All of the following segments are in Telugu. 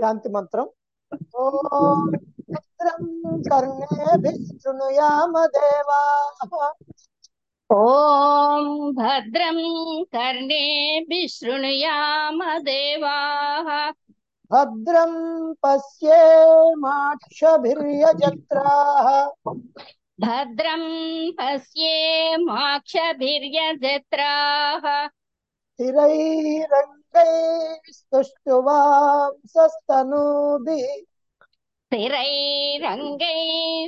శాంతి మంత్రం ఓం భద్రం కర్ణేభిः శృణుయామ దేవాः ఓం భద్రం కర్ణేభిः శృణుయామ దేవాः భద్రం పశ్యేమాక్షభిర్యజత్రాः భద్రం పశ్యేమాక్షభిర్యజత్రాः స్థిరైరంగైస్తుష్టువాంసస్తనూభిः స్థిరైరంగైः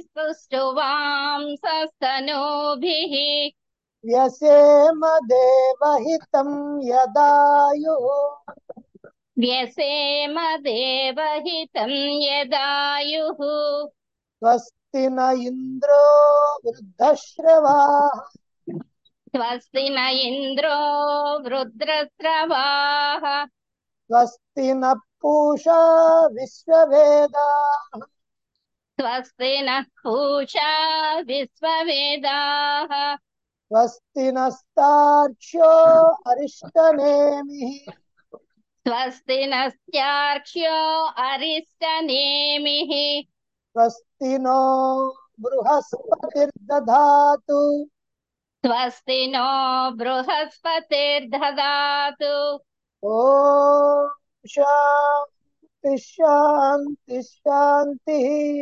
స్తుష్టువాంసస్తనూభిः వ్యసేమ దేవహితం యదాయుः వ్యసేమ దేవహితం యదాయుః స్వస్తి న ఇంద్రో వృద్ధశ్రవాः స్వస్తి న ఇంద్రో వృద్రస్రవాः స్వస్తి న పూషా విశ్వవేదాः స్వస్తి నః పూషా విశ్వవేదాः స్వస్తి నస్తార్క్ష్యో అరిష్టనేమిः స్వస్తి నస్త్యార్క్ష్యో అరిష్టనేమిః స్వస్తి నో బృహస్పతిర్దధాతు స్వస్తి నో బృహస్పతిర్దదాతు ఓం శాంతి శాంతి శాంతి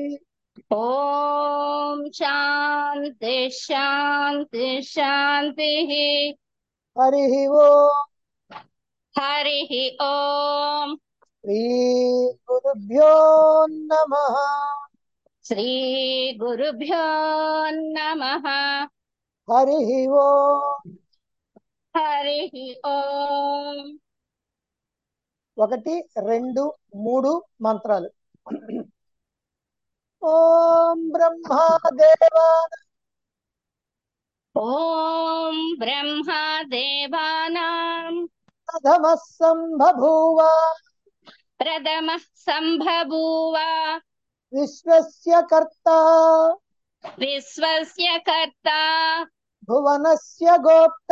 ఓం శాంతి శాంతి శాంతిః హరి ఓం హరి ఓం శ్రీ గురుభ్యో నమః శ్రీ గురుభ్యో నమః హరి ఓం హరి ఓం ఒకటి రెండు మూడు మంత్రాలు ఓం బ్రహ్మాదేవా ఓం బ్రహ్మదేవానాం ప్రథమ సంబభూవ ప్రథమ సంభభూవ విశ్వస్య కర్త విశ్వస్య కర్త భువనస్య గోప్త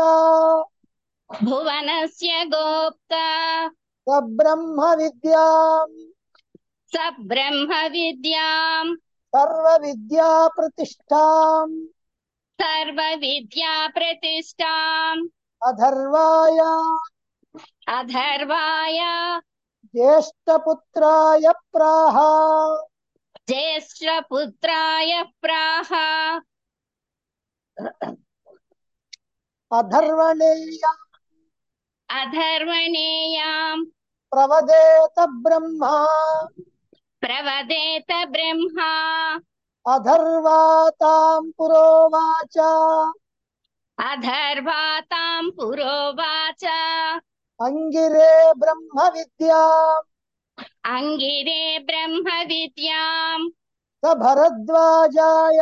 భువనస్య గోప్త సబ్రహ్మ విద్యాం స బ్రహ్మ విద్యాం సర్వ విద్యా ప్రతిష్టాం సర్వ విద్యా ప్రతిష్టాం అధర్వాయ అధర్వాయ జ్యేష్ఠపుత్రాయ ప్రాహ జ్యేష్ఠపుత్రాయ ప్రాహ అధర్వణేయ అధర్వణేయాం ప్రవదేత బ్రహ్మ ప్రవదేత బ్రహ్మ అధర్వాతాం పురోవాచ అధర్వాతాం పురోవాచ అంగిరే బ్రహ్మ విద్యాం అంగిరే బ్రహ్మ విద్యాం స భరద్వాజాయ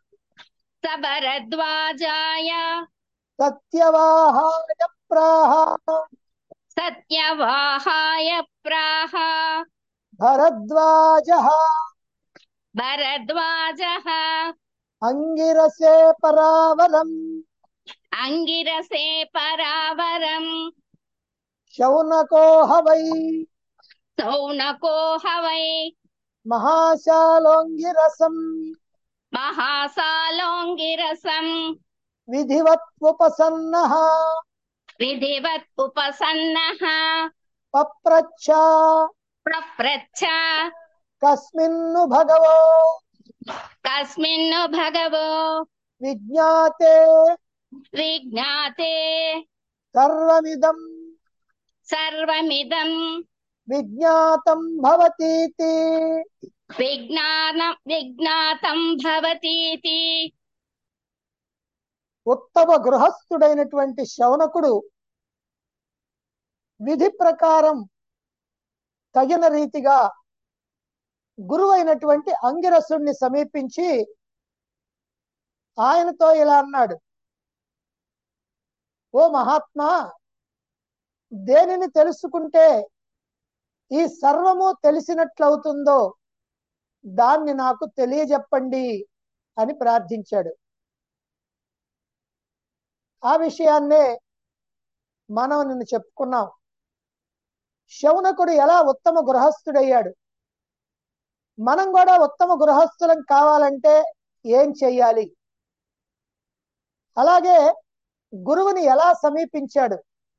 సభరద్వాజాయ సత్యవాహాయ ప్రాహ సత్యవాహాయ ప్రాహ భరద్వాజ భరద్వాజ అంగిరసే పరావరం అంగిరసే పరావరం శౌనకో హవై సౌనకో హవై మహాశాలోంగిరసం మహాసాలోంగిరసం విధివత్ ఉపసన్న విధివత్ ఉపసన్నః పప్రచ్ఛ ప్రప్రచ్ఛ కస్మిన్ను భగవో కస్మిన్ను భగవో విజ్ఞాతే విజ్ఞాతే సర్వమిదం సర్వమిదం విజ్ఞాతం భవతీతి విజ్ఞాన విజ్ఞాతం భవతీతి ఉత్తమ గృహస్థుడైనటువంటి శౌనకుడు విధి ప్రకారం తగిన రీతిగా గురువైనటువంటి అంగిరసుడిని సమీపించి ఆయనతో ఇలా అన్నాడు ఓ మహాత్మా దేనిని తెలుసుకుంటే ఈ సర్వము తెలిసినట్లవుతుందో దాన్ని నాకు తెలియజెప్పండి అని ప్రార్థించాడు ఆ విషయాన్నే మనం నిన్ను చెప్పుకున్నాం శౌనకుడు ఎలా ఉత్తమ గృహస్థుడయ్యాడు మనం కూడా ఉత్తమ గృహస్థులం కావాలంటే ఏం చెయ్యాలి అలాగే గురువుని ఎలా సమీపించాడు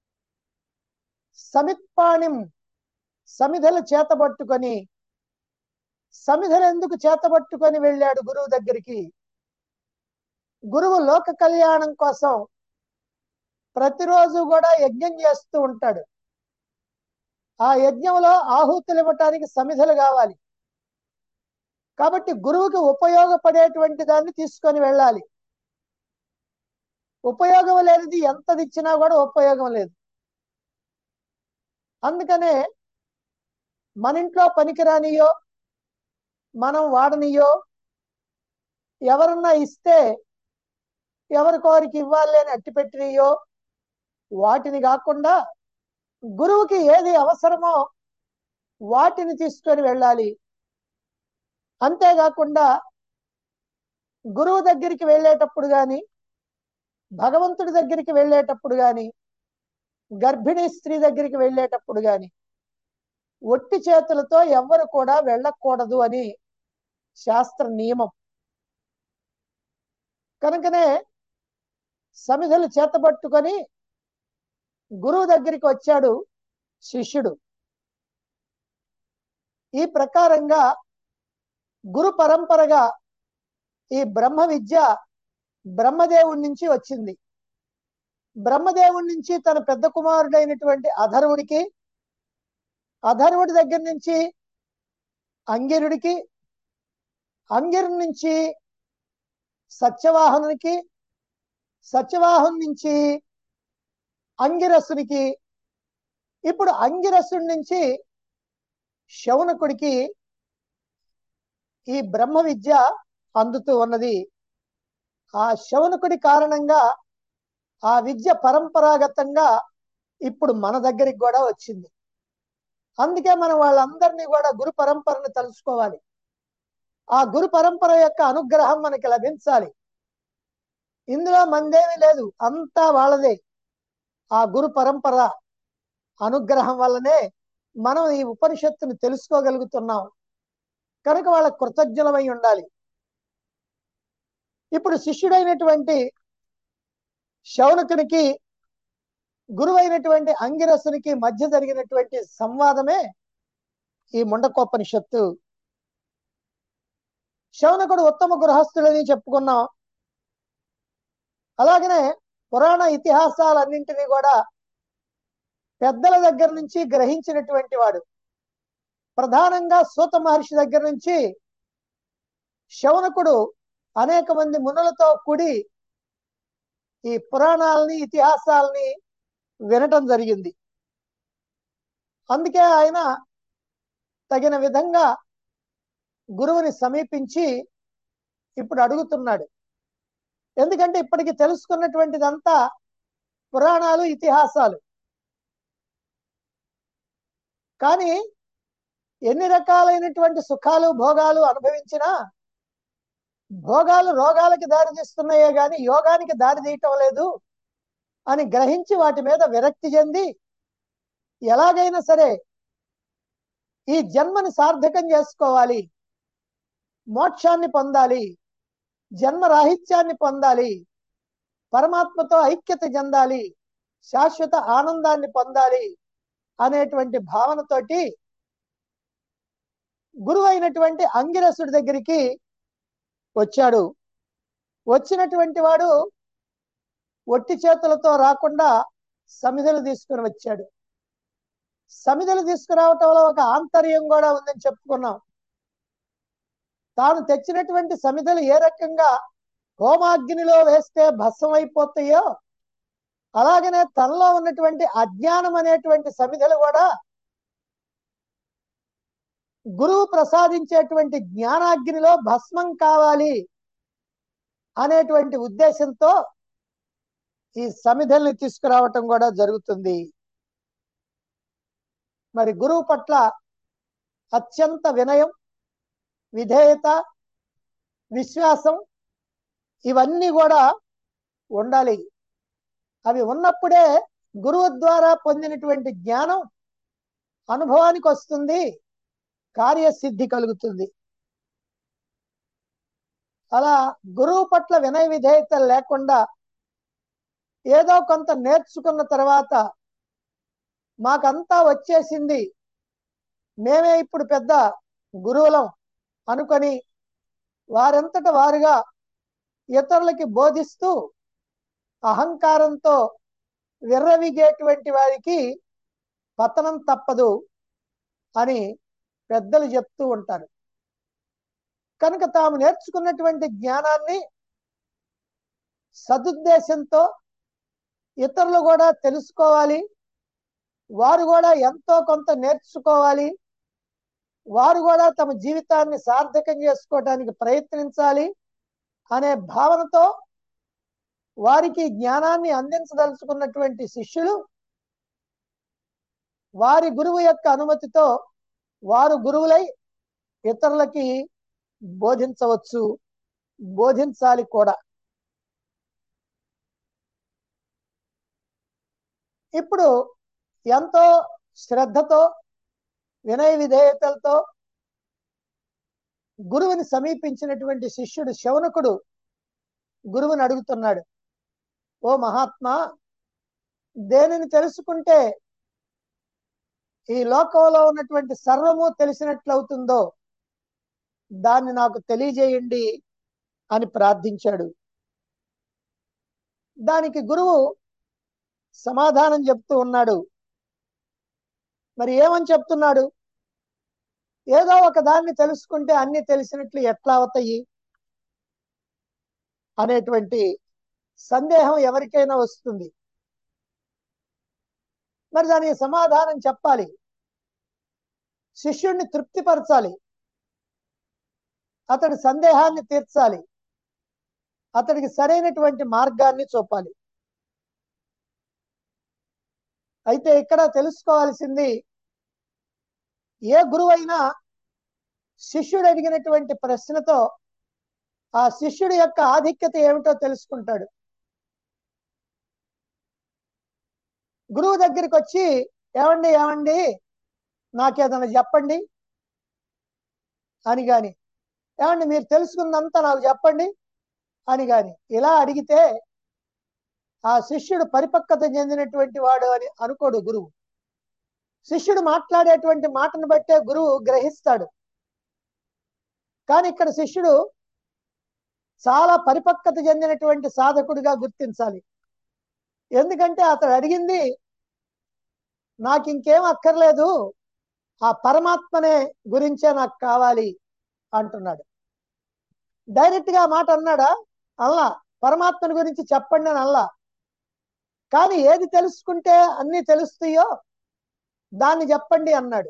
సమిత్పాణిం సమిధలు చేతబట్టుకొని సమిధలు ఎందుకు చేతబట్టుకొని వెళ్ళాడు గురువు దగ్గరికి గురువు లోక కళ్యాణం కోసం ప్రతిరోజు కూడా యజ్ఞం చేస్తూ ఉంటాడు ఆ యజ్ఞంలో ఆహుతులు ఇవ్వటానికి సమిధలు కావాలి కాబట్టి గురువుకి ఉపయోగపడేటువంటి దాన్ని తీసుకొని వెళ్ళాలి ఉపయోగం లేనిది ఎంతది ఇచ్చినా కూడా ఉపయోగం లేదు అందుకనే మన ఇంట్లో పనికిరానియో మనం వాడనియో ఎవరన్నా ఇస్తే ఎవరికోరికి ఇవ్వాలి అని అట్టి పెట్టినయో వాటిని కాకుండా గురువుకి ఏది అవసరమో వాటిని తీసుకొని వెళ్ళాలి అంతేకాకుండా గురువు దగ్గరికి వెళ్ళేటప్పుడు కానీ భగవంతుడి దగ్గరికి వెళ్ళేటప్పుడు కానీ గర్భిణీ స్త్రీ దగ్గరికి వెళ్ళేటప్పుడు కానీ ఒట్టి చేతులతో ఎవ్వరు కూడా వెళ్ళకూడదు అని శాస్త్ర నియమం కనుకనే సమిధలు చేతబట్టుకొని గురువు దగ్గరికి వచ్చాడు శిష్యుడు ఈ ప్రకారంగా గురు పరంపరగా ఈ బ్రహ్మ విద్య బ్రహ్మదేవుడి నుంచి వచ్చింది బ్రహ్మదేవుడి నుంచి తన పెద్ద కుమారుడైనటువంటి అధర్వుడికి అధర్వుడి దగ్గర నుంచి అంగిరుడికి అంగిరు నుంచి సత్యవాహనునికి సత్యవాహన్ నుంచి అంగిరసునికి ఇప్పుడు అంగిరసుడి నుంచి శౌనకుడికి ఈ బ్రహ్మ విద్య అందుతూ ఉన్నది ఆ శౌనకుడి కారణంగా ఆ విద్య పరంపరాగతంగా ఇప్పుడు మన దగ్గరికి కూడా వచ్చింది అందుకే మనం వాళ్ళందరినీ కూడా గురు పరంపరను తలుచుకోవాలి ఆ గురు పరంపర యొక్క అనుగ్రహం మనకి లభించాలి ఇందులో మందేమీ లేదు అంతా వాళ్ళదే ఆ గురు పరంపర అనుగ్రహం వల్లనే మనం ఈ ఉపనిషత్తుని తెలుసుకోగలుగుతున్నాం కనుక వాళ్ళ కృతజ్ఞులమై ఉండాలి ఇప్పుడు శిష్యుడైనటువంటి శౌనకునికి గురువైనటువంటి అంగిరసునికి మధ్య జరిగినటువంటి సంవాదమే ఈ ముండకోపనిషత్తు శౌనకుడు ఉత్తమ గృహస్థుడని చెప్పుకున్నాం అలాగనే పురాణ ఇతిహాసాలన్నింటినీ కూడా పెద్దల దగ్గర నుంచి గ్రహించినటువంటి వాడు ప్రధానంగా సూత మహర్షి దగ్గర నుంచి శౌనకుడు అనేక మంది మునులతో కూడి ఈ పురాణాలని ఇతిహాసాలని వినటం జరిగింది అందుకే ఆయన తగిన విధంగా గురువుని సమీపించి ఇప్పుడు అడుగుతున్నాడు ఎందుకంటే ఇప్పటికి తెలుసుకున్నటువంటిదంతా పురాణాలు ఇతిహాసాలు కానీ ఎన్ని రకాలైనటువంటి సుఖాలు భోగాలు అనుభవించినా భోగాలు రోగాలకి దారి తీస్తున్నాయే గాని యోగానికి దారి తీయటం లేదు అని గ్రహించి వాటి మీద విరక్తి చెంది ఎలాగైనా సరే ఈ జన్మని సార్థకం చేసుకోవాలి మోక్షాన్ని పొందాలి జన్మ రాహిత్యాన్ని పొందాలి పరమాత్మతో ఐక్యత చెందాలి శాశ్వత ఆనందాన్ని పొందాలి అనేటువంటి భావనతోటి గురువు అయినటువంటి అంగిరసుడి దగ్గరికి వచ్చాడు వచ్చినటువంటి వాడు ఒట్టి చేతులతో రాకుండా సమిధలు తీసుకుని వచ్చాడు సమిధలు తీసుకురావటంలో ఒక ఆంతర్యం కూడా ఉందని చెప్పుకున్నాం తాను తెచ్చినటువంటి సమిధలు ఏ రకంగా హోమాగ్నిలో వేస్తే భస్మం అయిపోతాయో అలాగనే తనలో ఉన్నటువంటి అజ్ఞానం అనేటువంటి సమిధలు కూడా గురువు ప్రసాదించేటువంటి జ్ఞానాగ్నిలో భస్మం కావాలి అనేటువంటి ఉద్దేశంతో ఈ సమిధల్ని తీసుకురావటం కూడా జరుగుతుంది మరి గురువు పట్ల అత్యంత వినయం విధేయత విశ్వాసం ఇవన్నీ కూడా ఉండాలి అవి ఉన్నప్పుడే గురువు ద్వారా పొందినటువంటి జ్ఞానం అనుభవానికి వస్తుంది కార్యసిద్ధి కలుగుతుంది అలా గురువు పట్ల వినయ విధేయతలు లేకుండా ఏదో కొంత నేర్చుకున్న తర్వాత మాకంతా వచ్చేసింది మేమే ఇప్పుడు పెద్ద గురువులం అనుకొని వారంతట వారుగా ఇతరులకి బోధిస్తూ అహంకారంతో విర్రవిగేటువంటి వారికి పతనం తప్పదు అని పెద్దలు చెప్తూ ఉంటారు కనుక తాము నేర్చుకున్నటువంటి జ్ఞానాన్ని సదుద్దేశంతో ఇతరులు కూడా తెలుసుకోవాలి వారు కూడా ఎంతో కొంత నేర్చుకోవాలి వారు కూడా తమ జీవితాన్ని సార్థకం చేసుకోవడానికి ప్రయత్నించాలి అనే భావనతో వారికి జ్ఞానాన్ని అందించదలుచుకున్నటువంటి శిష్యులు వారి గురువు యొక్క అనుమతితో వారు గురువులై ఇతరులకి బోధించవచ్చు బోధించాలి కూడా ఇప్పుడు ఎంతో శ్రద్ధతో వినయ విధేయతలతో గురువుని సమీపించినటువంటి శిష్యుడు శౌనకుడు గురువుని అడుగుతున్నాడు ఓ మహాత్మా దేనిని తెలుసుకుంటే ఈ లోకంలో ఉన్నటువంటి సర్వము తెలిసినట్లవుతుందో దాన్ని నాకు తెలియజేయండి అని ప్రార్థించాడు దానికి గురువు సమాధానం చెప్తూ ఉన్నాడు మరి ఏమని చెప్తున్నాడు ఏదో ఒక దాన్ని తెలుసుకుంటే అన్ని తెలిసినట్లు ఎట్లా అవుతాయి అనేటువంటి సందేహం ఎవరికైనా వస్తుంది మరి దానికి సమాధానం చెప్పాలి శిష్యుణ్ణి తృప్తిపరచాలి అతడి సందేహాన్ని తీర్చాలి అతడికి సరైనటువంటి మార్గాన్ని చూపాలి అయితే ఇక్కడ తెలుసుకోవాల్సింది ఏ గురువైనా శిష్యుడు అడిగినటువంటి ప్రశ్నతో ఆ శిష్యుడి యొక్క ఆధిక్యత ఏమిటో తెలుసుకుంటాడు గురువు దగ్గరికి వచ్చి ఏమండి ఏమండి నాకేదైనా చెప్పండి అని గాని ఏమండి మీరు తెలుసుకుందంతా నాకు చెప్పండి అని గాని ఇలా అడిగితే ఆ శిష్యుడు పరిపక్వత చెందినటువంటి వాడు అని అనుకోడు గురువు శిష్యుడు మాట్లాడేటువంటి మాటను బట్టే గురువు గ్రహిస్తాడు కానీ ఇక్కడ శిష్యుడు చాలా పరిపక్వత చెందినటువంటి సాధకుడిగా గుర్తించాలి ఎందుకంటే అతడు అడిగింది నాకు ఇంకేం అక్కర్లేదు ఆ పరమాత్మనే గురించే నాకు కావాలి అంటున్నాడు డైరెక్ట్ గా మాట అన్నాడా అల్లా పరమాత్మని గురించి చెప్పండి అని అల్లా కానీ ఏది తెలుసుకుంటే అన్ని తెలుస్తాయో దాన్ని చెప్పండి అన్నాడు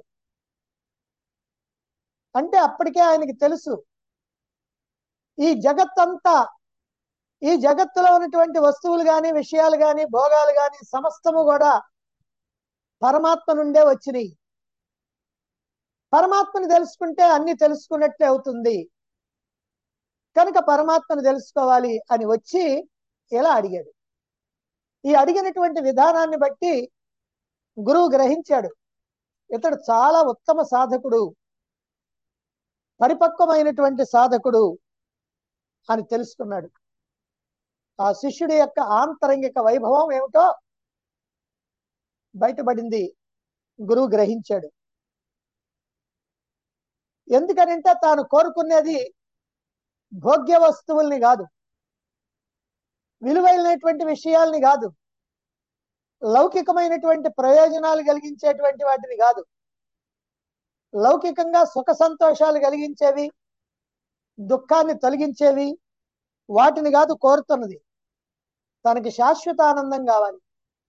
అంటే అప్పటికే ఆయనకి తెలుసు ఈ జగత్తంతా ఈ జగత్తులో ఉన్నటువంటి వస్తువులు గాని విషయాలు గాని భోగాలు గాని సమస్తము కూడా పరమాత్మ నుండే వచ్చినాయి పరమాత్మను తెలుసుకుంటే అన్ని తెలుసుకున్నట్లే అవుతుంది కనుక పరమాత్మను తెలుసుకోవాలి అని వచ్చి ఇలా అడిగాడు ఈ అడిగినటువంటి విధానాన్ని బట్టి గురువు గ్రహించాడు ఇతడు చాలా ఉత్తమ సాధకుడు పరిపక్వమైనటువంటి సాధకుడు అని తెలుసుకున్నాడు ఆ శిష్యుడి యొక్క ఆంతరంగిక వైభవం ఏమిటో బయటపడింది గురువు గ్రహించాడు ఎందుకనంటే తాను కోరుకునేది భోగ్య వస్తువుల్ని కాదు విలువైనటువంటి విషయాల్ని కాదు లౌకికమైనటువంటి ప్రయోజనాలు కలిగించేటువంటి వాటిని కాదు లౌకికంగా సుఖ సంతోషాలు కలిగించేవి దుఃఖాన్ని తొలగించేవి వాటిని కాదు కోరుతున్నది తనకి శాశ్వత ఆనందం కావాలి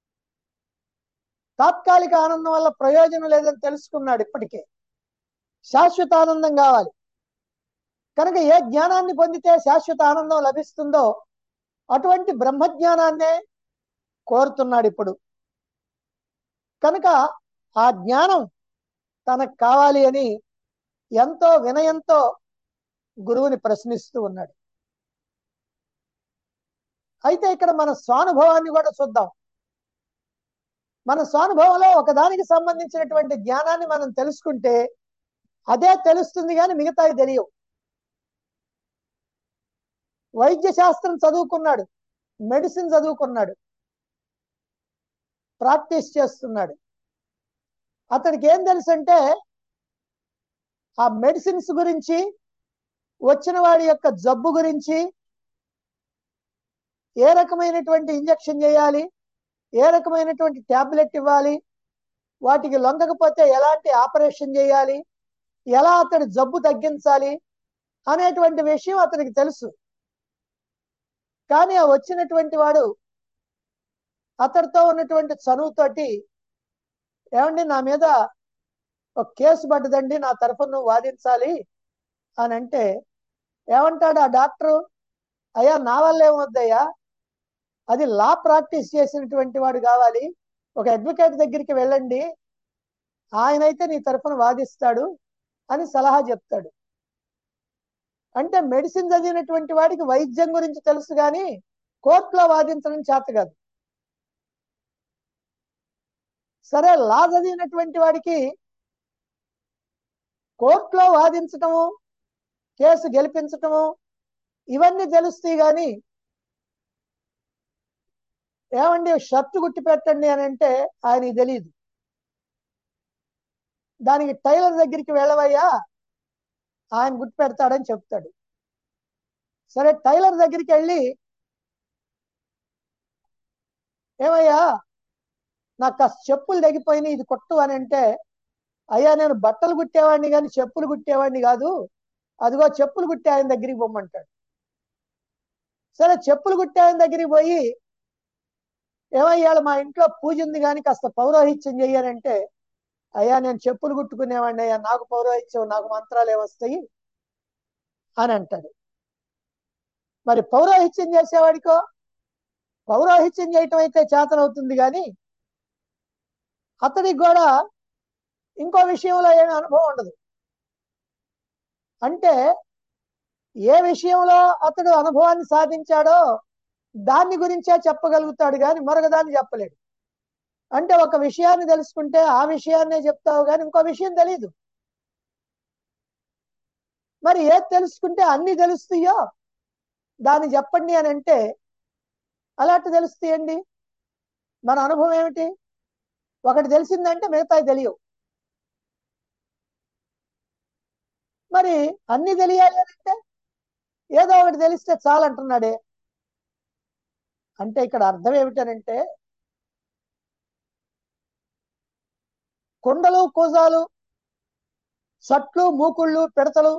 తాత్కాలిక ఆనందం వల్ల ప్రయోజనం లేదని తెలుసుకున్నాడు ఇప్పటికే శాశ్వత ఆనందం కావాలి కనుక ఏ జ్ఞానాన్ని పొందితే శాశ్వత ఆనందం లభిస్తుందో అటువంటి బ్రహ్మజ్ఞానాన్నే కోరుతున్నాడు ఇప్పుడు కనుక ఆ జ్ఞానం తనకు కావాలి అని ఎంతో వినయంతో గురువుని ప్రశ్నిస్తూ ఉన్నాడు అయితే ఇక్కడ మన స్వానుభవాన్ని కూడా చూద్దాం మన స్వానుభవంలో ఒకదానికి సంబంధించినటువంటి జ్ఞానాన్ని మనం తెలుసుకుంటే అదే తెలుస్తుంది కానీ మిగతావి తెలియవు వైద్య శాస్త్రం చదువుకున్నాడు మెడిసిన్ చదువుకున్నాడు ప్రాక్టీస్ చేస్తున్నాడు అతనికి ఏం తెలుసు అంటే ఆ మెడిసిన్స్ గురించి వచ్చిన వాడి యొక్క జబ్బు గురించి ఏ రకమైనటువంటి ఇంజెక్షన్ చేయాలి ఏ రకమైనటువంటి ట్యాబ్లెట్ ఇవ్వాలి వాటికి లొంగకపోతే ఎలాంటి ఆపరేషన్ చేయాలి ఎలా అతడి జబ్బు తగ్గించాలి అనేటువంటి విషయం అతనికి తెలుసు కానీ ఆ వచ్చినటువంటి వాడు అతడితో ఉన్నటువంటి చనువుతోటి ఏమండి నా మీద ఒక కేసు పడ్డదండి నా తరఫున నువ్వు వాదించాలి అని అంటే ఏమంటాడు ఆ డాక్టరు అయ్యా నా వల్ల ఏమొద్దయ్యా అది లా ప్రాక్టీస్ చేసినటువంటి వాడు కావాలి ఒక అడ్వకేట్ దగ్గరికి వెళ్ళండి ఆయన అయితే నీ తరఫున వాదిస్తాడు అని సలహా చెప్తాడు అంటే మెడిసిన్ చదివినటువంటి వాడికి వైద్యం గురించి తెలుసు కానీ కోర్టులో వాదించడం చేత కాదు సరే లా చదివినటువంటి వాడికి కోర్టులో వాదించటము కేసు గెలిపించటము ఇవన్నీ తెలుస్తాయి కానీ ఏమండి షర్ట్ గుట్టి పెట్టండి అని అంటే ఆయనకి తెలియదు దానికి టైలర్ దగ్గరికి వెళ్ళవయ్యా ఆయన గుర్తు పెడతాడని చెప్తాడు సరే టైలర్ దగ్గరికి వెళ్ళి ఏమయ్యా నాకు కాస్త చెప్పులు తెగిపోయినాయి ఇది కొట్టు అని అంటే అయ్యా నేను బట్టలు కుట్టేవాడిని కానీ చెప్పులు కుట్టేవాడిని కాదు అదిగో చెప్పులు కుట్టే ఆయన దగ్గరికి పొమ్మంటాడు సరే చెప్పులు కుట్టే ఆయన దగ్గరికి పోయి ఏమయ్యాడు మా ఇంట్లో పూజ ఉంది కానీ కాస్త పౌరోహిత్యం చెయ్యానంటే అయ్యా నేను చెప్పులు కుట్టుకునేవాడిని అయ్యా నాకు పౌరోహిత్యం నాకు మంత్రాలు ఏమొస్తాయి అని అంటాడు మరి పౌరోహిత్యం చేసేవాడికో పౌరోహిత్యం చేయటం అయితే చేతనవుతుంది కానీ అతడికి కూడా ఇంకో విషయంలో ఏమి అనుభవం ఉండదు అంటే ఏ విషయంలో అతడు అనుభవాన్ని సాధించాడో దాన్ని గురించే చెప్పగలుగుతాడు కానీ మరొక దాన్ని చెప్పలేడు అంటే ఒక విషయాన్ని తెలుసుకుంటే ఆ విషయాన్నే చెప్తావు కానీ ఇంకో విషయం తెలీదు మరి ఏది తెలుసుకుంటే అన్ని తెలుస్తాయో దాన్ని చెప్పండి అని అంటే అలాంటి తెలుస్తాయండి మన అనుభవం ఏమిటి ఒకటి తెలిసిందంటే మిగతాయి తెలియవు మరి అన్ని తెలియాలి అని అంటే ఏదో ఒకటి తెలిస్తే చాలంటున్నాడే అంటే ఇక్కడ అర్థం ఏమిటనంటే కొండలు కూజాలు సట్లు మూకుళ్ళు పిడతలు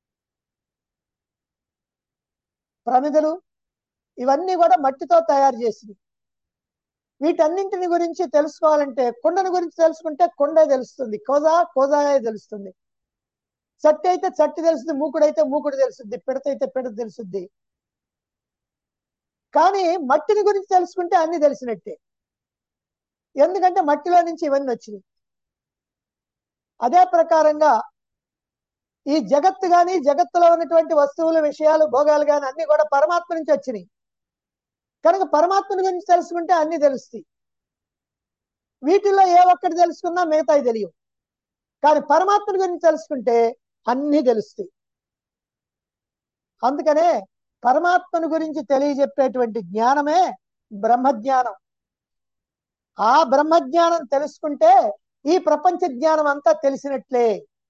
ప్రమిదలు ఇవన్నీ కూడా మట్టితో తయారు చేసింది వీటన్నింటిని గురించి తెలుసుకోవాలంటే కొండను గురించి తెలుసుకుంటే కొండే తెలుస్తుంది కోజా కోజాయే తెలుస్తుంది చట్టి అయితే చట్టి తెలుస్తుంది మూకుడైతే మూకుడు తెలుస్తుంది పిడత అయితే పిడత తెలుస్తుంది కానీ మట్టిని గురించి తెలుసుకుంటే అన్ని తెలిసినట్టే ఎందుకంటే మట్టిలో నుంచి ఇవన్నీ వచ్చినాయి అదే ప్రకారంగా ఈ జగత్తు గాని జగత్తులో ఉన్నటువంటి వస్తువులు విషయాలు భోగాలు గాని అన్ని కూడా పరమాత్మ నుంచి వచ్చినాయి కనుక పరమాత్మని గురించి తెలుసుకుంటే అన్ని తెలుస్తాయి వీటిల్లో ఏ ఒక్కటి తెలుసుకున్నా మిగతాయి తెలియవు కానీ పరమాత్మని గురించి తెలుసుకుంటే అన్ని తెలుస్తాయి అందుకనే పరమాత్మను గురించి తెలియజెప్పేటువంటి జ్ఞానమే బ్రహ్మజ్ఞానం ఆ బ్రహ్మజ్ఞానం తెలుసుకుంటే ఈ ప్రపంచ జ్ఞానం అంతా తెలిసినట్లే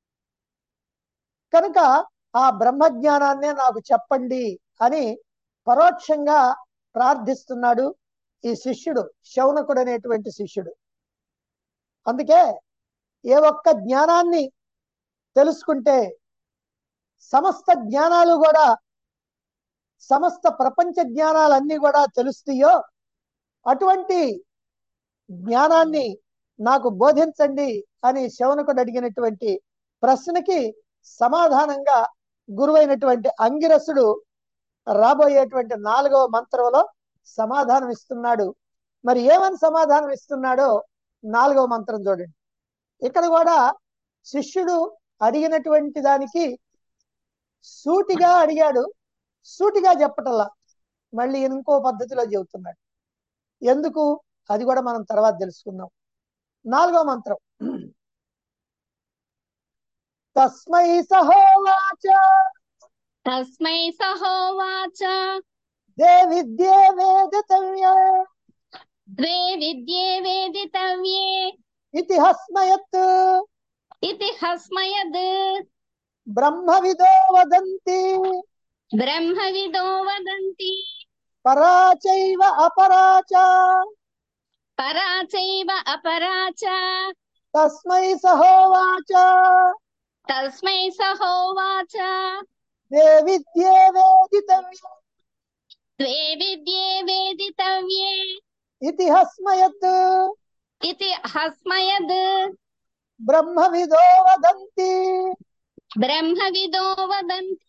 కనుక ఆ బ్రహ్మజ్ఞానాన్నే నాకు చెప్పండి అని పరోక్షంగా ప్రార్థిస్తున్నాడు ఈ శిష్యుడు శౌనకుడు అనేటువంటి శిష్యుడు అందుకే ఏ ఒక్క జ్ఞానాన్ని తెలుసుకుంటే సమస్త జ్ఞానాలు కూడా సమస్త ప్రపంచ జ్ఞానాలన్నీ కూడా తెలుస్తాయో అటువంటి జ్ఞానాన్ని నాకు బోధించండి అని శవనకుడు అడిగినటువంటి ప్రశ్నకి సమాధానంగా గురువైనటువంటి అంగిరసుడు రాబోయేటువంటి నాలుగవ మంత్రంలో సమాధానం ఇస్తున్నాడు మరి ఏమని సమాధానం ఇస్తున్నాడో నాలుగవ మంత్రం చూడండి ఇక్కడ కూడా శిష్యుడు అడిగినటువంటి దానికి సూటిగా అడిగాడు సూటిగా చెప్పటల్లా మళ్ళీ ఇంకో పద్ధతిలో చెబుతున్నాడు ఎందుకు అది కూడా మనం తర్వాత తెలుసుకుందాం నాలుగో మంత్రం తస్మై సహోవాచ తస్మై సహోవాచ దే విద్యే వేదితవ్య ద్వే విద్యే వేదితవ్యే ఇతి హస్మయత్ ఇతి హస్మయద్ బ్రహ్మవిదో వదంతి బ్రహ్మవిదో వదంతి పరాచైవ అపరాచ పరా చైవ అపరా చ తస్మై సహోవాచ తస్మై సహోవాచ దే విద్యే వేదితవ్య ద్వే విద్యే వేదితవ్యే ఇతి హస్మయత్ ఇతి హస్మయద్ బ్రహ్మవిదో వదంతి బ్రహ్మవిదో వదంతి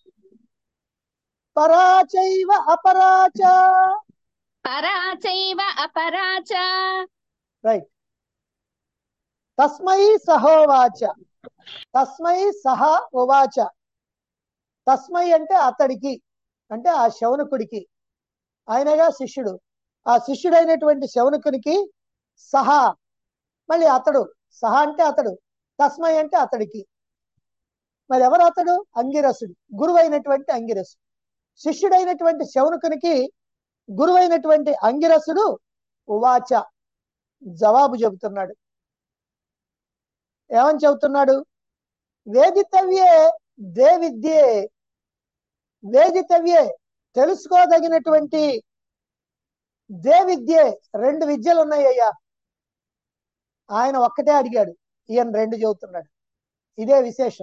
పరాచైవ అపరాచ పరా చైవ అపరా చ రైట్ తస్మై సహోవాచ తస్మై సహ ఉవాచ తస్మై అంటే అతడికి అంటే ఆ శౌనకుడికి ఆయనగా శిష్యుడు ఆ శిష్యుడైనటువంటి శౌనకునికి సహా మళ్ళీ అతడు సహా అంటే అతడు తస్మై అంటే అతడికి మరి ఎవరు అతడు అంగిరసుడు గురువైనటువంటి అంగిరసుడు శిష్యుడైనటువంటి శౌనకునికి గురువైనటువంటి అంగిరసుడు ఉవాచ జవాబు చెబుతున్నాడు ఏమని చెబుతున్నాడు వేదితవ్యే దే విద్యే వేదితవ్యే తెలుసుకోదగినటువంటి దే విద్యే రెండు విద్యలు ఉన్నాయ్యా ఆయన ఒక్కటే అడిగాడు ఈయన రెండు చెబుతున్నాడు ఇదే విశేషం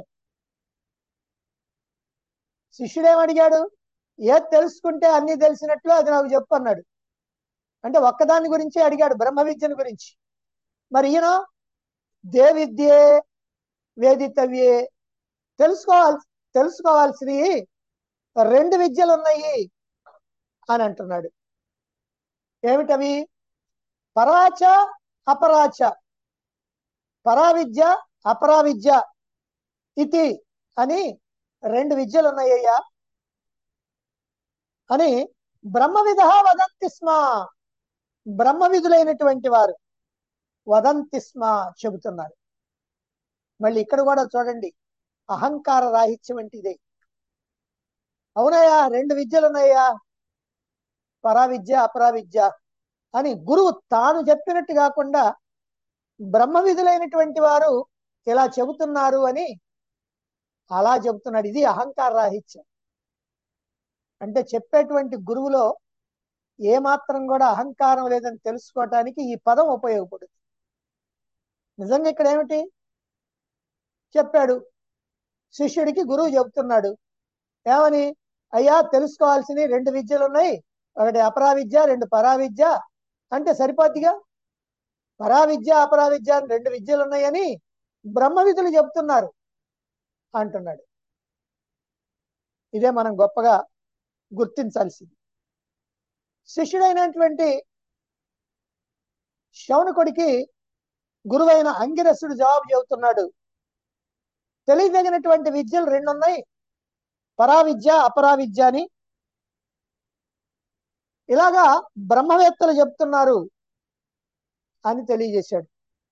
శిష్యుడేమడిగాడు ఏది తెలుసుకుంటే అన్ని తెలిసినట్లు అది నాకు చెప్పు అన్నాడు అంటే ఒక్కదాని గురించి అడిగాడు బ్రహ్మ విద్యను గురించి మరి ఈయన దే విద్యే వేదితవ్యే తెలుసుకోవాలి తెలుసుకోవాల్సి రెండు విద్యలు ఉన్నాయి అని అంటున్నాడు ఏమిటవి పరాచ అపరాచ పరా విద్య అపరా విద్య ఇది అని రెండు విద్యలు ఉన్నాయ్యా అని బ్రహ్మవిధ వదంతి స్మ బ్రహ్మవిధులైనటువంటి వారు వదంతి స్మ చెబుతున్నారు మళ్ళీ ఇక్కడ కూడా చూడండి అహంకార రాహిత్యం అంటే ఇదే అవునయ్యా రెండు విద్యలు ఉన్నాయా పరా విద్య అపరా విద్య అని గురువు తాను చెప్పినట్టు కాకుండా బ్రహ్మ విధులైనటువంటి వారు ఇలా చెబుతున్నారు అని అలా చెబుతున్నాడు ఇది అహంకార రాహిత్యం అంటే చెప్పేటువంటి గురువులో ఏ మాత్రం కూడా అహంకారం లేదని తెలుసుకోవటానికి ఈ పదం ఉపయోగపడుతుంది నిజంగా ఇక్కడ ఏమిటి చెప్పాడు శిష్యుడికి గురువు చెబుతున్నాడు ఏమని అయ్యా తెలుసుకోవాల్సిన రెండు విద్యలు ఉన్నాయి ఒకటి అపరా విద్య రెండు పరా విద్య అంటే సరిపోద్దిగా పరా విద్య అపరా విద్య అని రెండు విద్యలు ఉన్నాయని బ్రహ్మ విధులు చెబుతున్నారు అంటున్నాడు ఇదే మనం గొప్పగా గుర్తించాల్సింది శిష్యుడైనటువంటి శౌనకుడికి గురువైన అంగిరసుడు జవాబు చెబుతున్నాడు తెలియదగినటువంటి విద్యలు రెండు ఉన్నాయి పరా విద్య అపరా విద్య అని ఇలాగా బ్రహ్మవేత్తలు చెప్తున్నారు అని తెలియజేశాడు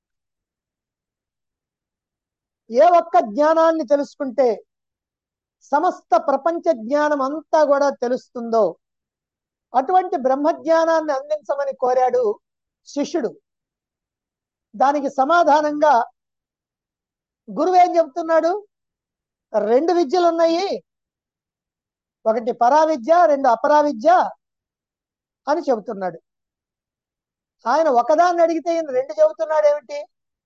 ఏ ఒక్క జ్ఞానాన్ని తెలుసుకుంటే సమస్త ప్రపంచ జ్ఞానం అంతా కూడా తెలుస్తుందో అటువంటి బ్రహ్మజ్ఞానాన్ని అందించమని కోరాడు శిష్యుడు దానికి సమాధానంగా గురువు ఏం చెప్తున్నాడు రెండు విద్యలు ఉన్నాయి ఒకటి పరా విద్య రెండు అపరా విద్య అని చెబుతున్నాడు ఆయన ఒకదాన్ని అడిగితే ఈయన రెండు చెబుతున్నాడు ఏమిటి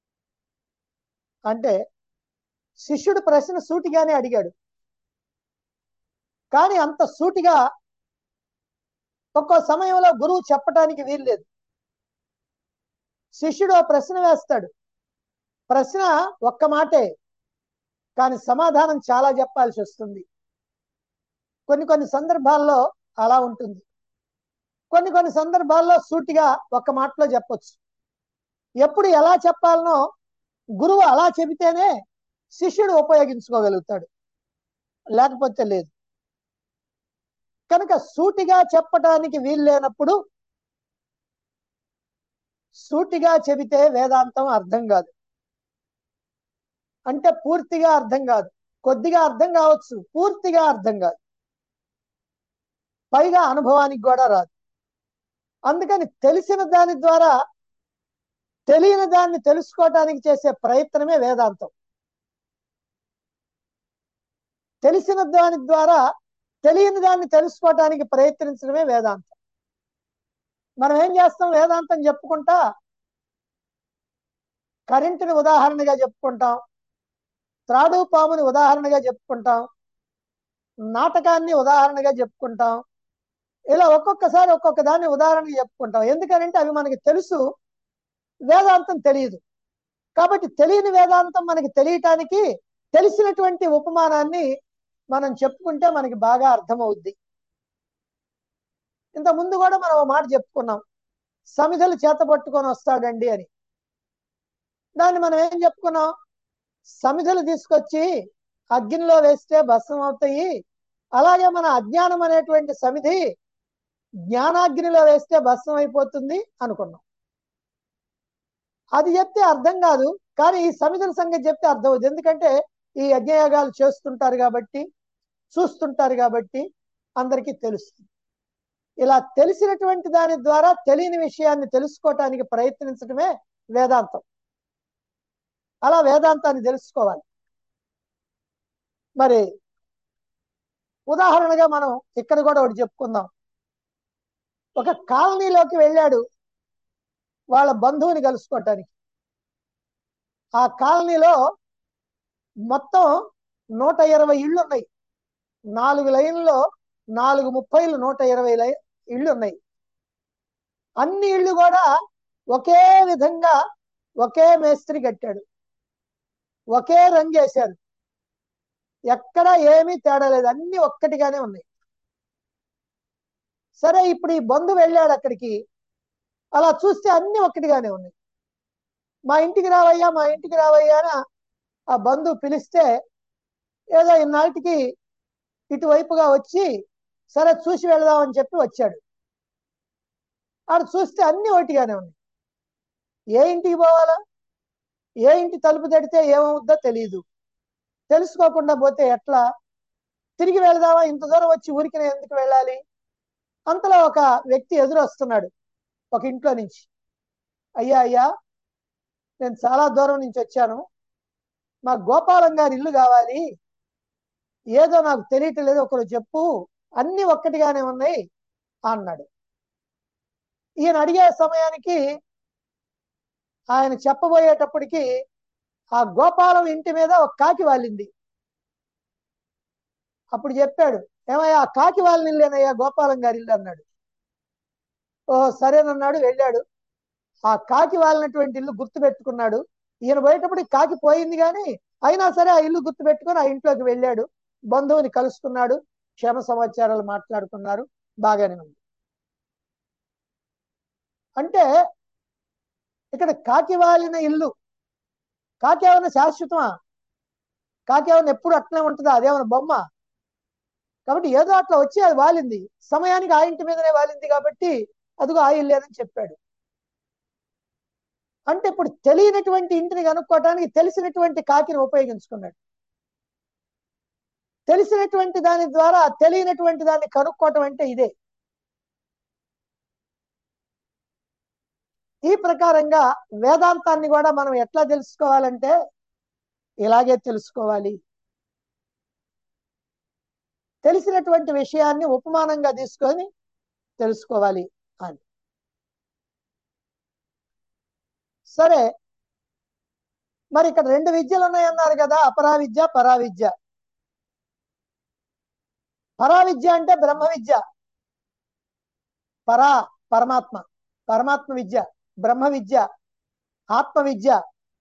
అంటే శిష్యుడు ప్రశ్న సూటిగానే అడిగాడు కానీ అంత సూటిగా ఒక్కో సమయంలో గురువు చెప్పటానికి వీల్లేదు శిష్యుడు ఆ ప్రశ్న వేస్తాడు ప్రశ్న ఒక్క మాటే కానీ సమాధానం చాలా చెప్పాల్సి వస్తుంది కొన్ని కొన్ని సందర్భాల్లో అలా ఉంటుంది కొన్ని కొన్ని సందర్భాల్లో సూటిగా ఒక్క మాటలో చెప్పొచ్చు ఎప్పుడు ఎలా చెప్పాలనో గురువు అలా చెబితేనే శిష్యుడు ఉపయోగించుకోగలుగుతాడు లేకపోతే లేదు కనుక సూటిగా చెప్పటానికి వీల్లేనప్పుడు సూటిగా చెబితే వేదాంతం అర్థం కాదు అంటే పూర్తిగా అర్థం కాదు కొద్దిగా అర్థం కావచ్చు పూర్తిగా అర్థం కాదు పైగా అనుభవానికి కూడా రాదు అందుకని తెలిసిన దాని ద్వారా తెలియని దాన్ని తెలుసుకోవటానికి చేసే ప్రయత్నమే వేదాంతం తెలిసిన దాని ద్వారా తెలియని దాన్ని తెలుసుకోవటానికి ప్రయత్నించడమే వేదాంతం మనం ఏం చేస్తాం వేదాంతం చెప్పుకుంటా కరెంటుని ఉదాహరణగా చెప్పుకుంటాం త్రాడు పాముని ఉదాహరణగా చెప్పుకుంటాం నాటకాన్ని ఉదాహరణగా చెప్పుకుంటాం ఇలా ఒక్కొక్కసారి ఒక్కొక్క దాన్ని ఉదాహరణగా చెప్పుకుంటాం ఎందుకనంటే అవి మనకి తెలుసు వేదాంతం తెలియదు కాబట్టి తెలియని వేదాంతం మనకి తెలియటానికి తెలిసినటువంటి ఉపమానాన్ని మనం చెప్పుకుంటే మనకి బాగా అర్థమవుద్ది ఇంత ముందు కూడా మనం ఒక మాట చెప్పుకున్నాం సమిధలు చేత పట్టుకొని వస్తాడండి అని దాన్ని మనం ఏం చెప్పుకున్నాం సమిధలు తీసుకొచ్చి అగ్నిలో వేస్తే భస్మం అవుతాయి అలాగే మన అజ్ఞానం అనేటువంటి సమిధి జ్ఞానాగ్నిలో వేస్తే భస్మం అయిపోతుంది అనుకున్నాం అది చెప్తే అర్థం కాదు కానీ ఈ సమిధుల సంగతి చెప్తే అర్థం అవుతుంది ఎందుకంటే ఈ యజ్ఞయాగాలు చేస్తుంటారు కాబట్టి చూస్తుంటారు కాబట్టి అందరికీ తెలుస్తుంది ఇలా తెలిసినటువంటి దాని ద్వారా తెలియని విషయాన్ని తెలుసుకోవటానికి ప్రయత్నించడమే వేదాంతం అలా వేదాంతాన్ని తెలుసుకోవాలి మరి ఉదాహరణగా మనం ఇక్కడ కూడా ఒకటి చెప్పుకుందాం ఒక కాలనీలోకి వెళ్ళాడు వాళ్ళ బంధువుని కలుసుకోవటానికి ఆ కాలనీలో మొత్తం నూట ఇరవై ఇళ్ళు ఉన్నాయి నాలుగు లైన్లో నాలుగు ముప్పైలు నూట ఇరవై లై ఇళ్ళు ఉన్నాయి అన్ని ఇళ్ళు కూడా ఒకే విధంగా ఒకే మేస్త్రి కట్టాడు ఒకే రంగు వేశారు ఎక్కడ ఏమీ తేడా లేదు అన్ని ఒక్కటిగానే ఉన్నాయి సరే ఇప్పుడు ఈ బంధు వెళ్ళాడు అక్కడికి అలా చూస్తే అన్ని ఒక్కటిగానే ఉన్నాయి మా ఇంటికి రావయ్యా మా ఇంటికి రావయ్యా అని ఆ బంధువు పిలిస్తే ఏదో ఇన్నాటికి ఇటువైపుగా వచ్చి సరే చూసి వెళదామని చెప్పి వచ్చాడు ఆడు చూస్తే అన్ని ఒకటిగానే ఉన్నాయి ఏ ఇంటికి పోవాలా ఏ ఇంటి తలుపు తడితే ఏమవుద్దో తెలియదు తెలుసుకోకుండా పోతే ఎట్లా తిరిగి వెళదామా ఇంత దూరం వచ్చి ఊరికి ఎందుకు వెళ్ళాలి అంతలో ఒక వ్యక్తి ఎదురు వస్తున్నాడు ఒక ఇంట్లో నుంచి అయ్యా అయ్యా నేను చాలా దూరం నుంచి వచ్చాను మా గోపాలం గారి ఇల్లు కావాలి ఏదో నాకు తెలియట్లేదు ఒకరు చెప్పు అన్ని ఒక్కటిగానే ఉన్నాయి అన్నాడు ఈయన అడిగే సమయానికి ఆయన చెప్పబోయేటప్పటికి ఆ గోపాలం ఇంటి మీద ఒక కాకి వాలింది అప్పుడు చెప్పాడు ఏమయ్యా ఆ కాకి వాళ్ళని ఇల్లేనయ్యా గోపాలం గారి ఇల్లు అన్నాడు ఓ సరేనన్నాడు వెళ్ళాడు ఆ కాకి వాలినటువంటి ఇల్లు గుర్తు పెట్టుకున్నాడు ఈయన పోయేటప్పుడు కాకి పోయింది కానీ అయినా సరే ఆ ఇల్లు గుర్తు పెట్టుకొని ఆ ఇంట్లోకి వెళ్ళాడు బంధువుని కలుసుకున్నాడు క్షేమ సమాచారాలు మాట్లాడుకున్నారు బాగానే ఉంది అంటే ఇక్కడ కాకి వాలిన ఇల్లు కాకి ఏమైనా శాశ్వతమా కాకి ఏమైనా ఎప్పుడు అట్లనే ఉంటుందా అదేమైనా బొమ్మ కాబట్టి ఏదో అట్లా వచ్చి అది వాలింది సమయానికి ఆ ఇంటి మీదనే వాలింది కాబట్టి అదిగో ఆ ఇల్లేనని చెప్పాడు అంటే ఇప్పుడు తెలియనటువంటి ఇంటిని కనుక్కోవటానికి తెలిసినటువంటి కాకిని ఉపయోగించుకున్నాడు తెలిసినటువంటి దాని ద్వారా తెలియనటువంటి దాన్ని కనుక్కోవటం అంటే ఇదే ఈ ప్రకారంగా వేదాంతాన్ని కూడా మనం ఎట్లా తెలుసుకోవాలంటే ఇలాగే తెలుసుకోవాలి తెలిసినటువంటి విషయాన్ని ఉపమానంగా తీసుకొని తెలుసుకోవాలి అని సరే మరి ఇక్కడ రెండు విద్యలు ఉన్నాయన్నారు కదా అపరా విద్య పరా విద్య పరా విద్య అంటే బ్రహ్మ విద్య పరా పరమాత్మ పరమాత్మ విద్య బ్రహ్మ విద్య ఆత్మ విద్య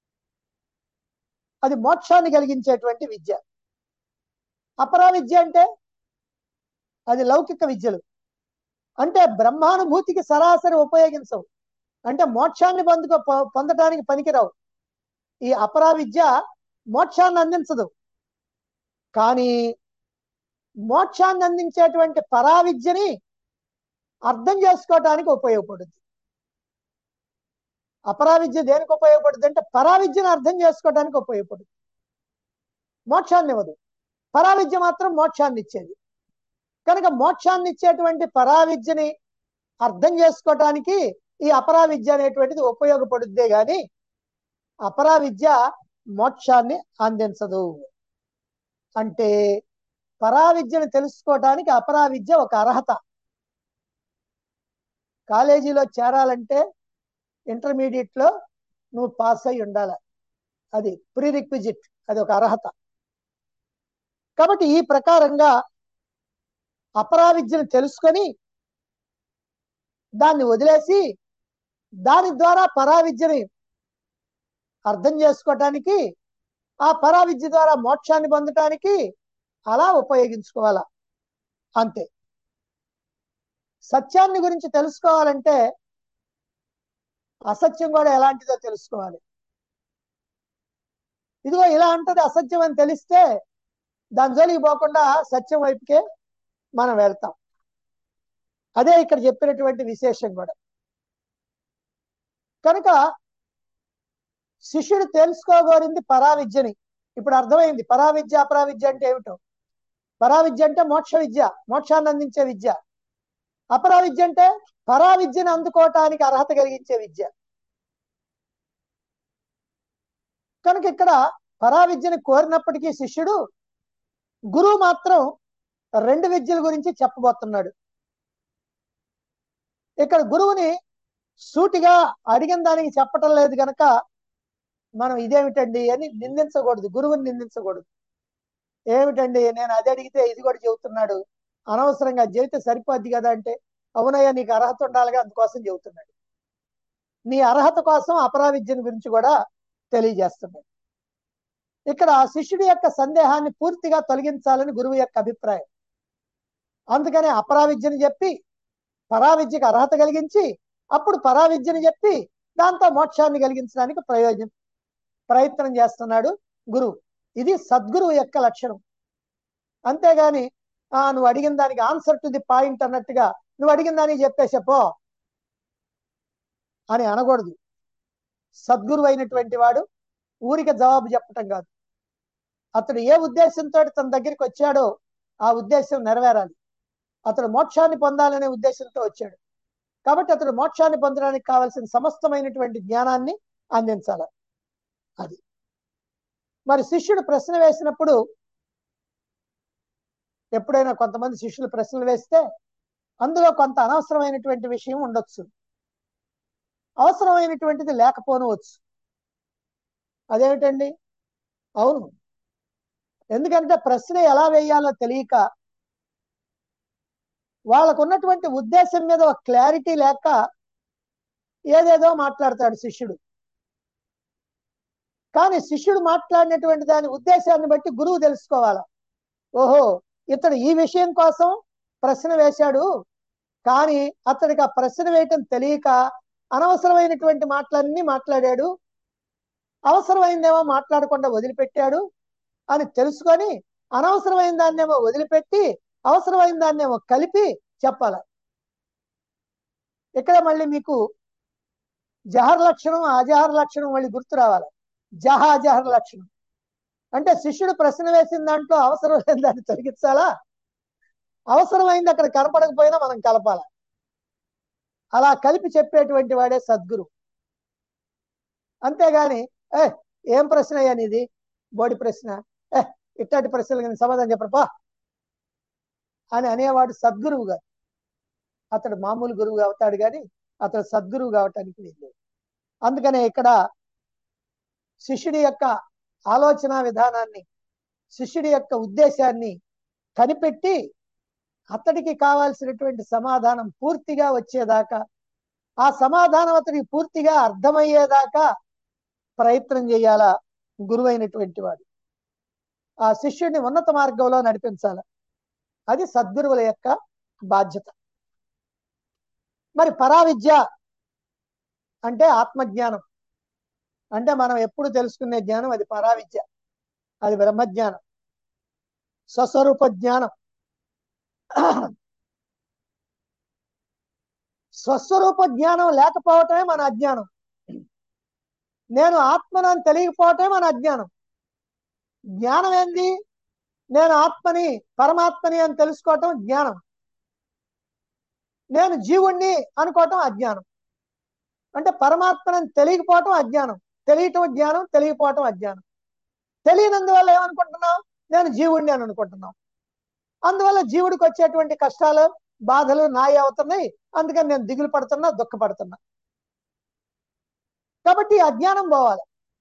అది మోక్షాన్ని కలిగించేటువంటి విద్య అపరా విద్య అంటే అది లౌకిక విద్యలు అంటే బ్రహ్మానుభూతికి సరాసరి ఉపయోగించవు అంటే మోక్షాన్ని పొందుకో పొ- పొందటానికి పనికిరావు ఈ అపరా విద్య మోక్షాన్ని అందించదు కానీ మోక్షాన్ని అందించేటువంటి పరా విద్యని అర్థం చేసుకోవటానికి ఉపయోగపడుతుంది అపరా విద్య దేనికి ఉపయోగపడుతుంది అంటే పరా విద్యను అర్థం చేసుకోవడానికి ఉపయోగపడుతుంది మోక్షాన్ని ఇవ్వదు పరా విద్య మాత్రం మోక్షాన్ని ఇచ్చేది కనుక మోక్షాన్ని ఇచ్చేటువంటి పరావిద్యని అర్థం చేసుకోవటానికి ఈ అపరావిద్య అనేటువంటిది ఉపయోగపడుద్దే గాని అపరావిద్య మోక్షాన్ని అందించదు అంటే పరావిద్యను తెలుసుకోవటానికి అపరావిద్య ఒక అర్హత కాలేజీలో చేరాలంటే ఇంటర్మీడియట్ లో నువ్వు పాస్ అయి ఉండాలి అది ప్రీ రిక్విజిట్ అది ఒక అర్హత కాబట్టి ఈ ప్రకారంగా అపరావిద్యను తెలుసుకొని దాన్ని వదిలేసి దాని ద్వారా పరావిద్యని అర్థం చేసుకోవటానికి ఆ పరావిద్య ద్వారా మోక్షాన్ని పొందటానికి అలా ఉపయోగించుకోవాలా అంతే సత్యాన్ని గురించి తెలుసుకోవాలంటే అసత్యం కూడా ఎలాంటిదో తెలుసుకోవాలి ఇదిగో ఇలా అంటది అసత్యం అని తెలిస్తే దాని జోలికి పోకుండా సత్యం వైపుకే మనం వెళ్తాం అదే ఇక్కడ చెప్పినటువంటి విశేషం కూడా కనుక శిష్యుడు తెలుసుకోగోరింది పరావిద్యని ఇప్పుడు అర్థమైంది పరావిద్య అపరావిద్య అంటే ఏమిటో పరావిద్య అంటే మోక్ష విద్య మోక్షాన్ని అందించే విద్య అపరావిద్య అంటే పరావిద్యను అందుకోవటానికి అర్హత కలిగించే విద్య కనుక ఇక్కడ పరావిద్యని కోరినప్పటికీ శిష్యుడు గురువు మాత్రం రెండు విద్యల గురించి చెప్పబోతున్నాడు ఇక్కడ గురువుని సూటిగా అడిగిన దానికి చెప్పటం లేదు గనక మనం ఇదేమిటండి అని నిందించకూడదు గురువుని నిందించకూడదు ఏమిటండి నేను అది అడిగితే ఇది కూడా చెబుతున్నాడు అనవసరంగా చెబితే సరిపోద్ది కదా అంటే అవునయ్యా నీకు అర్హత ఉండాలిగా అందుకోసం చెబుతున్నాడు నీ అర్హత కోసం అపరావిద్యను గురించి కూడా తెలియజేస్తున్నాడు ఇక్కడ శిష్యుడి యొక్క సందేహాన్ని పూర్తిగా తొలగించాలని గురువు యొక్క అభిప్రాయం అందుకనే అపరావిద్యను చెప్పి పరావిద్యకు అర్హత కలిగించి అప్పుడు పరావిద్యను చెప్పి దాంతో మోక్షాన్ని కలిగించడానికి ప్రయోజనం ప్రయత్నం చేస్తున్నాడు గురువు ఇది సద్గురువు యొక్క లక్షణం అంతేగాని ఆ నువ్వు అడిగిన దానికి ఆన్సర్ టు ది పాయింట్ అన్నట్టుగా నువ్వు అడిగిన దానికి చెప్పేసే పో అని అనకూడదు సద్గురువు అయినటువంటి వాడు ఊరిక జవాబు చెప్పటం కాదు అతడు ఏ ఉద్దేశంతో తన దగ్గరికి వచ్చాడో ఆ ఉద్దేశం నెరవేరాలి అతడు మోక్షాన్ని పొందాలనే ఉద్దేశంతో వచ్చాడు కాబట్టి అతడు మోక్షాన్ని పొందడానికి కావలసిన సమస్తమైనటువంటి జ్ఞానాన్ని అందించాలి అది మరి శిష్యుడు ప్రశ్న వేసినప్పుడు ఎప్పుడైనా కొంతమంది శిష్యులు ప్రశ్నలు వేస్తే అందులో కొంత అనవసరమైనటువంటి విషయం ఉండొచ్చు అవసరమైనటువంటిది లేకపోనవచ్చు అదేమిటండి అవును ఎందుకంటే ప్రశ్న ఎలా వేయాలో తెలియక వాళ్ళకు ఉన్నటువంటి ఉద్దేశం మీద ఒక క్లారిటీ లేక ఏదేదో మాట్లాడతాడు శిష్యుడు కానీ శిష్యుడు మాట్లాడినటువంటి దాని ఉద్దేశాన్ని బట్టి గురువు తెలుసుకోవాలా ఓహో ఇతడు ఈ విషయం కోసం ప్రశ్న వేశాడు కానీ అతడికి ఆ ప్రశ్న వేయటం తెలియక అనవసరమైనటువంటి మాటలన్నీ మాట్లాడాడు అవసరమైందేమో మాట్లాడకుండా వదిలిపెట్టాడు అని తెలుసుకొని అనవసరమైన దాన్నేమో వదిలిపెట్టి అవసరమైన దాన్నేమో కలిపి చెప్పాల ఇక్కడ మళ్ళీ మీకు జహర్ లక్షణం అజహర్ లక్షణం మళ్ళీ గుర్తు రావాలి జహ అజహర్ లక్షణం అంటే శిష్యుడు ప్రశ్న వేసిన దాంట్లో అవసరం లేని దాన్ని తొలగించాలా అవసరమైంది అక్కడ కనపడకపోయినా మనం కలపాల అలా కలిపి చెప్పేటువంటి వాడే సద్గురు అంతేగాని ఏ ఏం ప్రశ్న అయ్యా నీది బోడి ప్రశ్న ఏ ఇట్లాంటి ప్రశ్నలు కానీ సమాధానం చెప్పరపా అని అనేవాడు సద్గురువు గారు అతడు మామూలు గురువు అవుతాడు కానీ అతడు సద్గురువు కావటానికి లేదు అందుకనే ఇక్కడ శిష్యుడి యొక్క ఆలోచన విధానాన్ని శిష్యుడి యొక్క ఉద్దేశాన్ని కనిపెట్టి అతడికి కావాల్సినటువంటి సమాధానం పూర్తిగా వచ్చేదాకా ఆ సమాధానం అతడికి పూర్తిగా అర్థమయ్యేదాకా ప్రయత్నం చేయాలా గురువైనటువంటి వాడు ఆ శిష్యుడిని ఉన్నత మార్గంలో నడిపించాలి అది సద్గురువుల యొక్క బాధ్యత మరి పరావిద్య అంటే ఆత్మజ్ఞానం అంటే మనం ఎప్పుడు తెలుసుకునే జ్ఞానం అది పరావిద్య అది బ్రహ్మజ్ఞానం స్వస్వరూప జ్ఞానం స్వస్వరూప జ్ఞానం లేకపోవటమే మన అజ్ఞానం నేను ఆత్మనని తెలియకపోవటమే మన అజ్ఞానం జ్ఞానం ఏంది నేను ఆత్మని పరమాత్మని అని తెలుసుకోవటం జ్ఞానం నేను జీవుణ్ణి అనుకోవటం అజ్ఞానం అంటే పరమాత్మని తెలియకపోవటం అజ్ఞానం తెలియటం జ్ఞానం తెలియకపోవటం అజ్ఞానం తెలియనందువల్ల ఏమనుకుంటున్నాం నేను జీవుణ్ణి అని అనుకుంటున్నాం అందువల్ల జీవుడికి వచ్చేటువంటి కష్టాలు బాధలు నాయ అవుతున్నాయి అందుకని నేను దిగులు పడుతున్నా దుఃఖపడుతున్నా కాబట్టి ఈ అజ్ఞానం పోవాలి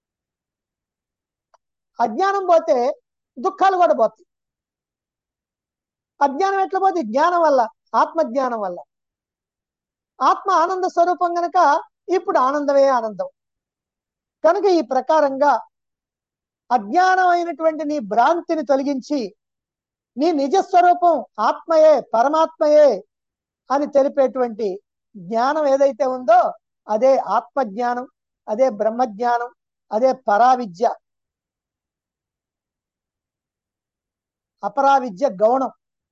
అజ్ఞానం పోతే దుఃఖాలు కూడా పోతాయి అజ్ఞానం ఎట్లా పోతే జ్ఞానం వల్ల ఆత్మజ్ఞానం వల్ల ఆత్మ ఆనంద స్వరూపం గనక ఇప్పుడు ఆనందమే ఆనందం కనుక ఈ ప్రకారంగా అజ్ఞానమైనటువంటి నీ భ్రాంతిని తొలగించి నీ నిజస్వరూపం ఆత్మయే పరమాత్మయే అని తెలిపేటువంటి జ్ఞానం ఏదైతే ఉందో అదే ఆత్మజ్ఞానం అదే బ్రహ్మజ్ఞానం అదే పరావిద్య అపరావిద్య గౌణం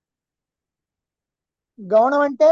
గౌణం అంటే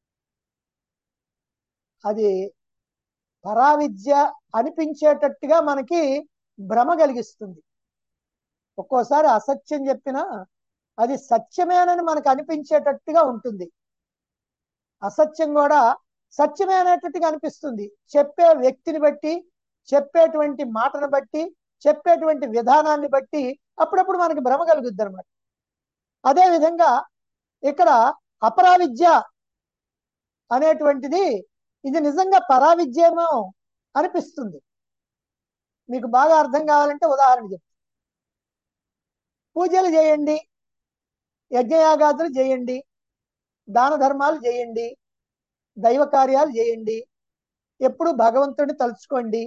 అది పరావిద్య అనిపించేటట్టుగా మనకి భ్రమ కలిగిస్తుంది ఒక్కోసారి అసత్యం చెప్పినా అది సత్యమేనని మనకు అనిపించేటట్టుగా ఉంటుంది అసత్యం కూడా సత్యమైనట్టుగా అనిపిస్తుంది చెప్పే వ్యక్తిని బట్టి చెప్పేటువంటి మాటను బట్టి చెప్పేటువంటి విధానాన్ని బట్టి అప్పుడప్పుడు మనకి భ్రమ కలుగుద్ది అనమాట అదే విధంగా ఇక్కడ అపరావిద్య అనేటువంటిది ఇది నిజంగా పరావిద్యేమో అనిపిస్తుంది మీకు బాగా అర్థం కావాలంటే ఉదాహరణ చెప్తాను పూజలు చేయండి యజ్ఞయాగాదులు చేయండి దాన ధర్మాలు చేయండి దైవ కార్యాలు చేయండి ఎప్పుడు భగవంతుడిని తలుచుకోండి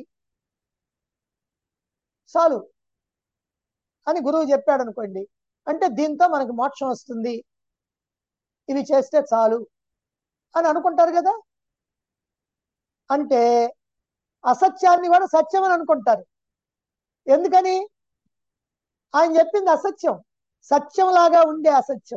చాలు అని గురువు చెప్పాడు అనుకోండి అంటే దీంతో మనకు మోక్షం వస్తుంది ఇవి చేస్తే చాలు అని అనుకుంటారు కదా అంటే అసత్యాన్ని కూడా సత్యం అని అనుకుంటారు ఎందుకని ఆయన చెప్పింది అసత్యం సత్యంలాగా ఉండే అసత్యం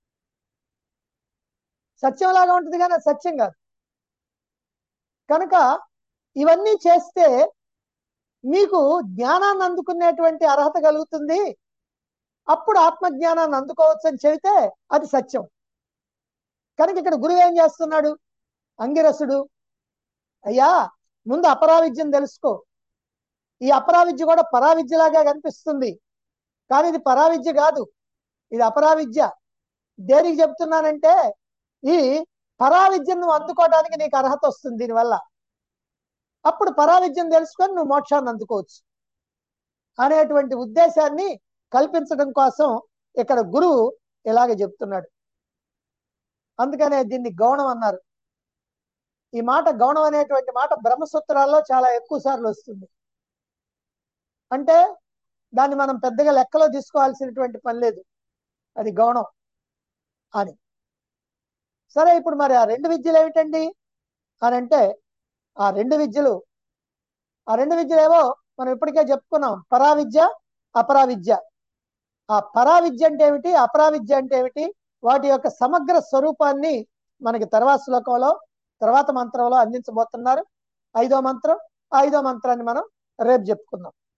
సత్యంలాగా ఉంటుంది కానీ అది సత్యం కాదు కనుక ఇవన్నీ చేస్తే మీకు జ్ఞానాన్ని అందుకునేటువంటి అర్హత కలుగుతుంది అప్పుడు ఆత్మజ్ఞానాన్ని అందుకోవచ్చు అని చెబితే అది సత్యం కనుక ఇక్కడ గురువు ఏం చేస్తున్నాడు అంగిరసుడు అయ్యా ముందు అపరావిద్యను తెలుసుకో ఈ అపరావిద్య కూడా పరావిద్యలాగా కనిపిస్తుంది కానీ ఇది పరావిద్య కాదు ఇది అపరావిద్య దేనికి చెప్తున్నానంటే ఈ పరావిద్యను నువ్వు అందుకోవడానికి నీకు అర్హత వస్తుంది దీనివల్ల అప్పుడు పరావిద్యను తెలుసుకొని నువ్వు మోక్షాన్ని అందుకోవచ్చు అనేటువంటి ఉద్దేశాన్ని కల్పించడం కోసం ఇక్కడ గురువు ఇలాగ చెప్తున్నాడు అందుకనే దీన్ని గౌణం అన్నారు ఈ మాట గౌణం అనేటువంటి మాట బ్రహ్మసూత్రాల్లో చాలా ఎక్కువ సార్లు వస్తుంది అంటే దాన్ని మనం పెద్దగా లెక్కలో తీసుకోవాల్సినటువంటి పని లేదు అది గౌణం అని సరే ఇప్పుడు మరి ఆ రెండు విద్యలు ఏమిటండి అని అంటే ఆ రెండు విద్యలు ఆ రెండు విద్యలు ఏవో మనం ఇప్పటికే చెప్పుకున్నాం పరావిద్య అపరావిద్య ఆ పరావిద్య అంటే ఏమిటి అపరావిద్య అంటే ఏమిటి వాటి యొక్క సమగ్ర స్వరూపాన్ని మనకి తర్వాత శ్లోకంలో తర్వాత మంత్రంలో అందించబోతున్నారు ఐదో మంత్రం ఐదో మంత్రాన్ని మనం రేపు చెప్పుకుందాం